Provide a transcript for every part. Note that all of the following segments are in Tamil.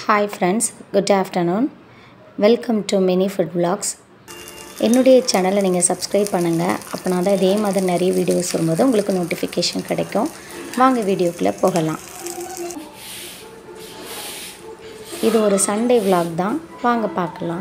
hi friends good afternoon welcome to mini food vlogs என்னுடைய சேனலை நீங்கள் சப்ஸ்கிரைப் பண்ணுங்கள் அப்போனா தான் இதே மாதிரி நிறைய வீடியோஸ் வரும்போது உங்களுக்கு நோட்டிஃபிகேஷன் கிடைக்கும் வாங்க வீடியோக்குள்ளே போகலாம் இது ஒரு சண்டே vlog தான் வாங்க பார்க்கலாம்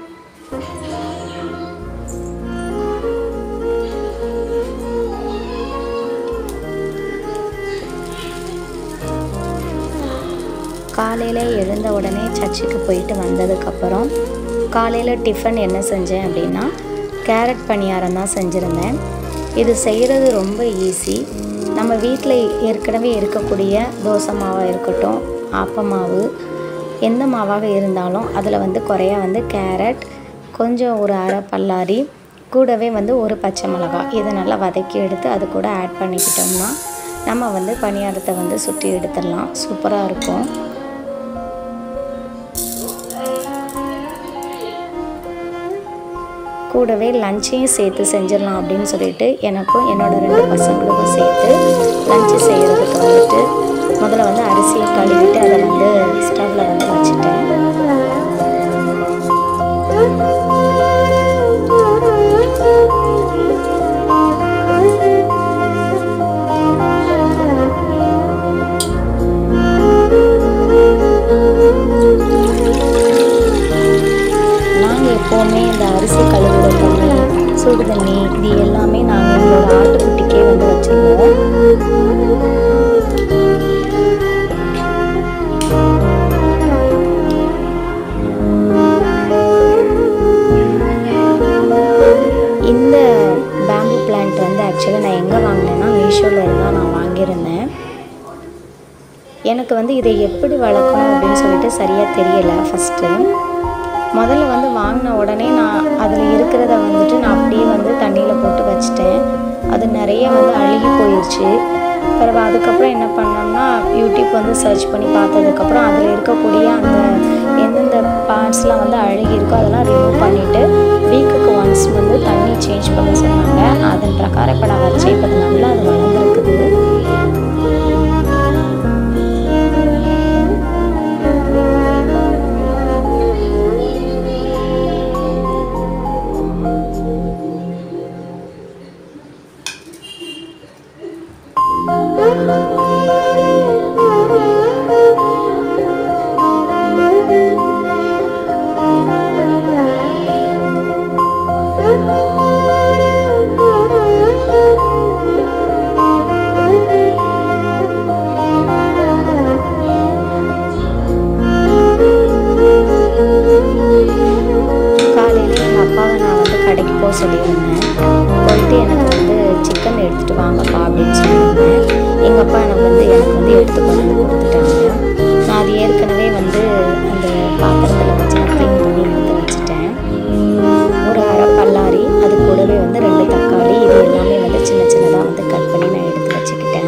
காலையில் எழுந்த உடனே சர்ச்சுக்கு போயிட்டு வந்ததுக்கப்புறம் காலையில் டிஃபன் என்ன செஞ்சேன் அப்படின்னா கேரட் பணியாரம் தான் செஞ்சுருந்தேன் இது செய்கிறது ரொம்ப ஈஸி நம்ம வீட்டில் ஏற்கனவே இருக்கக்கூடிய தோசை மாவாக இருக்கட்டும் ஆப்ப மாவு எந்த மாவாக இருந்தாலும் அதில் வந்து குறையா வந்து கேரட் கொஞ்சம் ஒரு அரை பல்லாரி கூடவே வந்து ஒரு பச்சை மிளகாய் இதை நல்லா வதக்கி எடுத்து அது கூட ஆட் பண்ணிக்கிட்டோம்னா நம்ம வந்து பணியாரத்தை வந்து சுற்றி எடுத்துடலாம் சூப்பராக இருக்கும் கூடவே லஞ்சையும் சேர்த்து செஞ்சிடலாம் அப்படின்னு சொல்லிட்டு எனக்கும் என்னோட ரெண்டு பசங்களுக்கும் சேர்த்து லஞ்சு செய்கிறதுக்கு வந்துட்டு முதல்ல வந்து அரிசியை கழுவிட்டு அதை வந்து ஸ்டவ்வில் வந்து வச்சுட்டேன் நாங்கள் எப்போவுமே இந்த அரிசி கழுவுற தண்ணி சுடு தண்ணி இது எல்லாமே நாங்கள் எங்களோட ஆட்டுக்குட்டிக்கே வந்து வச்சுருவோம் இந்த பேம்பு பிளான்ட் வந்து ஆக்சுவலி நான் எங்கே வாங்கினேன்னா மீஷோவில் இருந்தால் நான் வாங்கியிருந்தேன் எனக்கு வந்து இதை எப்படி வளர்க்கணும் அப்படின்னு சொல்லிட்டு சரியாக தெரியலை ஃபஸ்ட்டு முதல்ல வந்து வாங்கின உடனே நான் அதில் இருக்கிறத வந்துட்டு நான் அப்படியே வந்து தண்ணியில் போட்டு வச்சுட்டேன் அது நிறைய வந்து அழுகி போயிடுச்சு பிறகு அதுக்கப்புறம் என்ன பண்ணோம்னா யூடியூப் வந்து சர்ச் பண்ணி பார்த்ததுக்கப்புறம் அதில் இருக்கக்கூடிய அந்த எந்தெந்த பார்ட்ஸ்லாம் வந்து அழுகி இருக்கோ அதெல்லாம் ரிமூவ் பண்ணிவிட்டு வீக்குக்கு ஒன்ஸ் வந்து தண்ணி சேஞ்ச் பண்ண சொன்னாங்க அதன் பிரகாரம் இப்போ நான் வச்சேன் இப்போ அது நல்லா அது வளர்ந்துருக்குது காலையில் எங்கள் அப்பாவை நான் வந்து கடைக்கு போக சொல்லியிருந்தேன் போயிட்டு எனக்கு வந்து சிக்கன் எடுத்துகிட்டு வாங்கப்பா அப்படின்னு சொல்லியிருந்தேன் எங்கள் அப்பா எனக்கு வந்து எனக்கு வந்து எடுத்து கொண்டு வந்து கொடுத்துட்டாங்க நான் அது ஏற்கனவே வந்து அந்த பாத்திரத்தில் வச்சு நான் க்ளீன் பண்ணி எடுத்து வச்சுட்டேன் ஒரு அரை பல்லாரி அது கூடவே வந்து ரெண்டு தக்காளி இது எல்லாமே வந்து சின்ன சின்னதாக வந்து கட் பண்ணி நான் எடுத்து வச்சுக்கிட்டேன்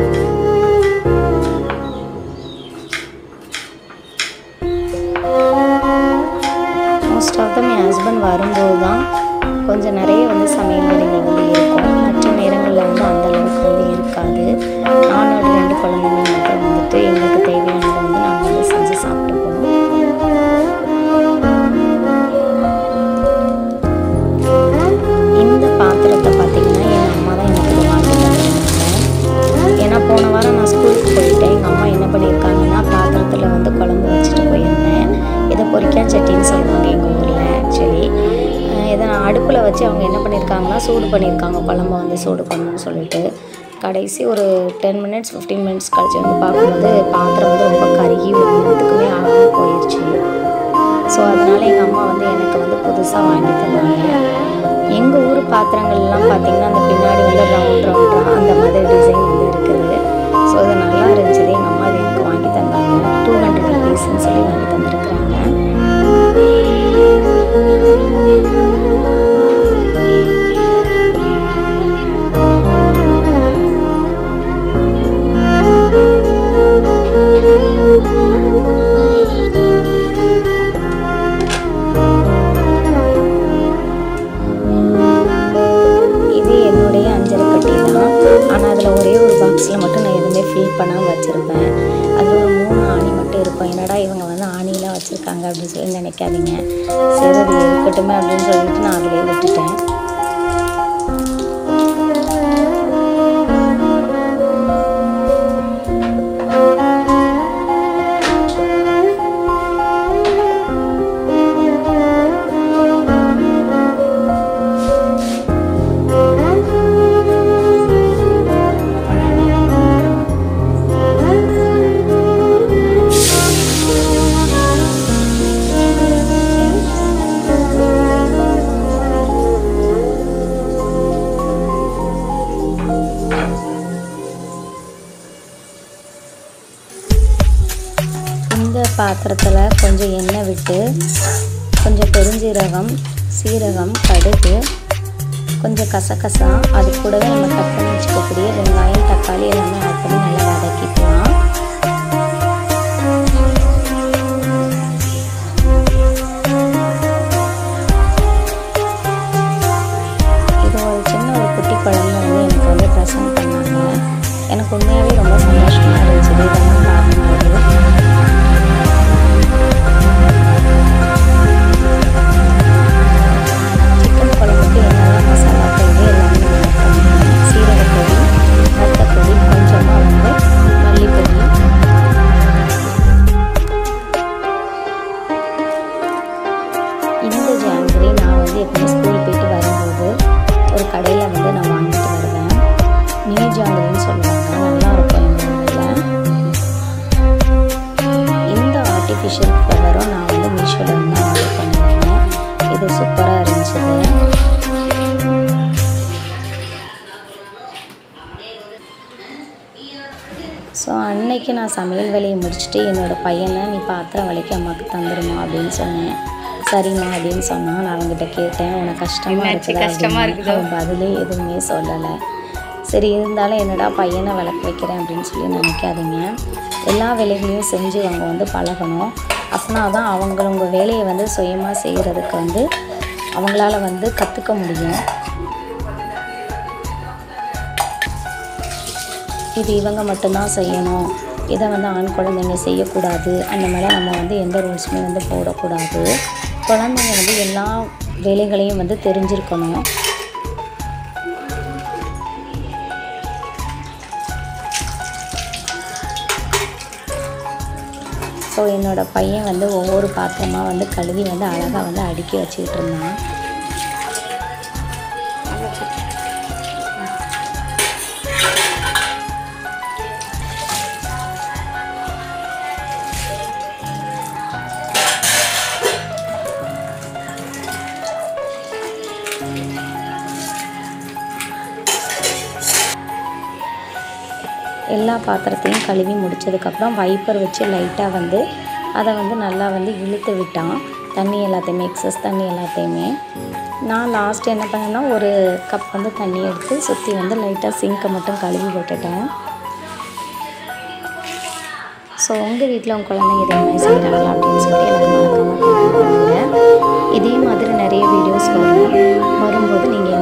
மோஸ்ட் ஆஃப் தம் என் ஹஸ்பண்ட் வரும்போது தான் கொஞ்சம் நிறைய வந்து சமையல் வேலைகள் வந்து இருக்கும் மற்ற நேரங்களில் வந்து அந்த அளவுக்கு வந்து இருக்காது நானோட ரெண்டு குழந்தைங்க மட்டும் வந்துட்டு எங்களுக்கு தேவையானதை வந்து நாங்கள் வந்து செஞ்சு சாப்பிட்டுப்போம் இந்த பாத்திரத்தை பார்த்தீங்கன்னா எங்கள் அம்மா தான் எனக்கு இதை வாங்கி தந்தாங்க ஏன்னா போன வாரம் நான் ஸ்கூலுக்கு போயிட்டேன் எங்கள் அம்மா என்ன பண்ணியிருக்காங்கன்னா பாத்திரத்தில் வந்து குழம்பு வச்சுட்டு போயிருந்தேன் இதை பொரிக்காய் சட்டின்னு சொல்லுவாங்க எங்கள் ஊரில் ஆக்சுவலி இதை நான் அடுப்பில் வச்சு அவங்க என்ன பண்ணியிருக்காங்கன்னா சூடு பண்ணியிருக்காங்க குழம்ப வந்து சூடு பண்ணணும்னு சொல்லிட்டு கடைசி ஒரு டென் மினிட்ஸ் ஃபிஃப்டீன் மினிட்ஸ் கழிச்சு வந்து பார்க்கும்போது பாத்திரம் வந்து ரொம்ப கருகி ஒரு நேரத்துக்குமே ஆகாமல் போயிடுச்சு ஸோ அதனால் எங்கள் அம்மா வந்து எனக்கு வந்து புதுசாக வாங்கி தந்தாங்க எங்கள் ஊர் பாத்திரங்கள்லாம் பார்த்தீங்கன்னா அந்த பின்னாடி வந்து ரவுண்ட் ரவுண்டாக அந்த மாதிரி டிசைன் வந்து இருக்குது ஸோ இது நல்லா இருந்துச்சு எங்கள் அம்மா இது எனக்கு வாங்கி தந்தாங்க டூ ஹண்ட்ரட் ருபீஸ்ன்னு சொல்லி வாங்கி தந்திருக்கிறாங்க பாக்ஸில் மட்டும் நான் எதுவுமே ஃபில் பண்ணாமல் வச்சுருப்பேன் அதில் ஒரு மூணு ஆணி மட்டும் இருக்கும் என்னடா இவங்க இவங்க வந்து ஆணிலாம் வச்சுருக்காங்க அப்படின்னு சொல்லி நினைக்காதீங்க சரி அது இருக்கட்டுமே அப்படின்னு சொல்லிட்டு நான் அதிலே விட்டுட்டேன் இந்த பாத்திரத்தில் கொஞ்சம் எண்ணெய் விட்டு கொஞ்சம் பெருஞ்சீரகம் சீரகம் கடுகு கொஞ்சம் கசகசா அது கூடவே நம்ம கட் பண்ணி வச்சுக்கக்கூடிய வெங்காயம் தக்காளி எல்லாமே ஆட் பண்ணி நல்லா வதக்கிக்கலாம் இது ஒரு சின்ன ஒரு குட்டி குழந்தை வந்து எனக்கு வந்து ப்ரெசென்ட் பண்ணாங்க எனக்கு உண்மையாகவே ரொம்ப சந்தோஷமாக இருந்துச்சு இதெல்லாம் பார்க்கும்போது சிக்கன் குழம்புக்கு என்னெல்லாம் மசாலா தேவை எல்லாமே நான் பண்ணுவேன் சீரகப்பொடி வத்தப்பொடி கொஞ்சமாக வந்து மல்லிப்பொடி இந்த ஜாங்கிரி நான் வந்து எப்பவுமே ஸ்கூல் போயிட்டு வரும்போது ஒரு கடையில் வந்து நான் வாங்கிட்டு வருவேன் மினி ஜாங்கிரின்னு சொல்லுவாங்க நல்லா இருக்கும் எங்கள் ஊரில் இந்த ஆர்டிஃபிஷியல் ஃப்ளவரும் நான் வந்து மீஷோவில் வந்து ஆர்டர் பண்ணியிருந்தேன் இது சூப்பராக இருந்துச்சு ஸோ அன்னைக்கு நான் சமையல் வேலையை முடிச்சுட்டு என்னோடய பையனை நீ பாத்திரம் வலிக்க அம்மாவுக்கு தந்துடுமா அப்படின்னு சொன்னேன் சரிம்மா அப்படின்னு சொன்னான் நான் அவங்ககிட்ட கேட்டேன் உனக்கு கஷ்டமாக இருக்குதா கஷ்டமா அப்படின்னு அவன் பதிலே எதுவுமே சொல்லலை சரி இருந்தாலும் என்னடா பையனை விளக்க வைக்கிறேன் அப்படின்னு சொல்லி நினைக்காதீங்க எல்லா வேலைகளையும் செஞ்சு அவங்க வந்து பழகணும் அப்படின்னா தான் அவங்களவங்க வேலையை வந்து சுயமாக செய்கிறதுக்கு வந்து அவங்களால வந்து கற்றுக்க முடியும் இது இவங்க மட்டும்தான் செய்யணும் இதை வந்து ஆண் குழந்தைங்க செய்யக்கூடாது அந்த மாதிரி நம்ம வந்து எந்த ரூல்ஸுமே வந்து போடக்கூடாது குழந்தைங்க வந்து எல்லா வேலைகளையும் வந்து தெரிஞ்சிருக்கணும் ஸோ என்னோடய பையன் வந்து ஒவ்வொரு பாத்திரமாக வந்து கழுவி வந்து அழகாக வந்து அடுக்கி வச்சுக்கிட்டு இருந்தான் எல்லா பாத்திரத்தையும் கழுவி முடிச்சதுக்கப்புறம் வைப்பர் வச்சு லைட்டாக வந்து அதை வந்து நல்லா வந்து இழுத்து விட்டான் தண்ணி எல்லாத்தையுமே எக்ஸஸ் தண்ணி எல்லாத்தையுமே நான் லாஸ்ட் என்ன பண்ணேன்னா ஒரு கப் வந்து தண்ணி எடுத்து சுற்றி வந்து லைட்டாக சிங்கை மட்டும் கழுவி விட்டுட்டேன் ஸோ உங்கள் வீட்டில் உங்கள் குழந்தைங்க இதே மாதிரி செய்கிறாங்களா அப்படின்னு சொல்லி எனக்கு மறக்காமல் கமெண்ட் பண்ணுங்கள் இதே மாதிரி நிறைய வீடியோஸ் வரும் வரும்போது நீங்கள்